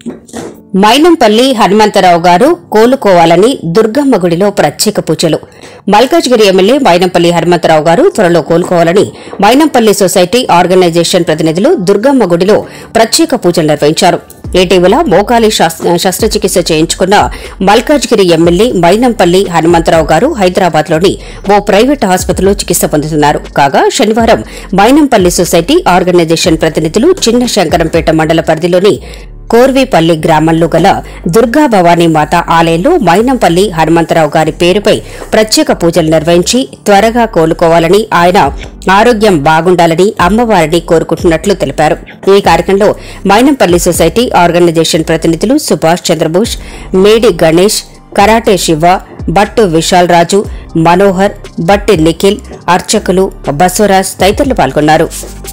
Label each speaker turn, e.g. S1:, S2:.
S1: మైనంపల్లి హనుమంతరావు గారు కోలుకోవాలని దుర్గమ్మ గుడిలో ప్రత్యేక పూజలు మల్కాజ్గిరి ఎమ్మెల్యే మైనంపల్లి హనుమంతరావు గారు త్వరలో కోలుకోవాలని మైనంపల్లి సొసైటీ ఆర్గనైజేషన్ ప్రతినిధులు దుర్గమ్మ గుడిలో ప్రత్యేక పూజలు నిర్వహించారు ఇటీవల మోకాలి శాస్- శస్త్రచికిత్స చేయించుకున్న మల్కాజ్గిరి ఎమ్మెల్యే మైనంపల్లి హనుమంతరావు గారు హైదరాబాద్లోని ఓ ప్రైవేట్ ఆసుపత్రిలో చికిత్స పొందుతున్నారు కాగా శనివారం మైనంపల్లి సొసైటీ ఆర్గనైజేషన్ ప్రతినిధులు చిన్న శంకరంపేట మండల పరిధిలోని కోర్వీపల్లి గ్రామంలో గల దుర్గా భవానీ మాత ఆలయంలో మైనంపల్లి హనుమంతరావు గారి పేరుపై ప్రత్యేక పూజలు నిర్వహించి త్వరగా కోలుకోవాలని ఆయన ఆరోగ్యం బాగుండాలని అమ్మవారిని కోరుకుంటున్నట్లు తెలిపారు ఈ కార్యక్రమంలో మైనంపల్లి సొసైటీ ఆర్గనైజేషన్ ప్రతినిధులు సుభాష్ చంద్రబోస్ మేడి గణేష్ కరాటే శివ బట్టు విశాల్ రాజు మనోహర్ బట్టి నిఖిల్ అర్చకులు బసవరాజ్ తదితరులు పాల్గొన్నారు